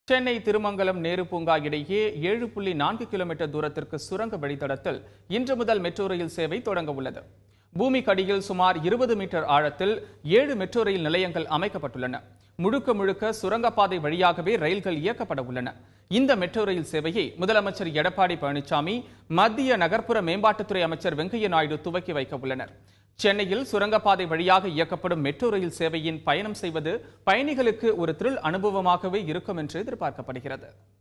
சென்னை திருமங்கலம் நேரு பூங்கா இடையே ஏழு புள்ளி நான்கு கிலோமீட்டர் தூரத்திற்கு சுரங்க வழித்தடத்தில் இன்று முதல் மெட்ரோ ரயில் சேவை தொடங்க உள்ளது பூமிக்கடியில் சுமார் இருபது மீட்டர் ஆழத்தில் ஏழு மெட்ரோ ரயில் நிலையங்கள் அமைக்கப்பட்டுள்ளன முழுக்க முழுக்க சுரங்கப்பாதை வழியாகவே ரயில்கள் இயக்கப்பட உள்ளன இந்த மெட்ரோ ரயில் சேவையை முதலமைச்சர் எடப்பாடி பழனிசாமி மத்திய நகர்ப்புற மேம்பாட்டுத்துறை அமைச்சர் வெங்கையா நாயுடு துவக்கி வைக்க உள்ளனர் சென்னையில் சுரங்கப்பாதை வழியாக இயக்கப்படும் மெட்ரோ ரயில் சேவையின் பயணம் செய்வது பயணிகளுக்கு ஒரு த்ரில் அனுபவமாகவே இருக்கும் என்று எதிர்பார்க்கப்படுகிறது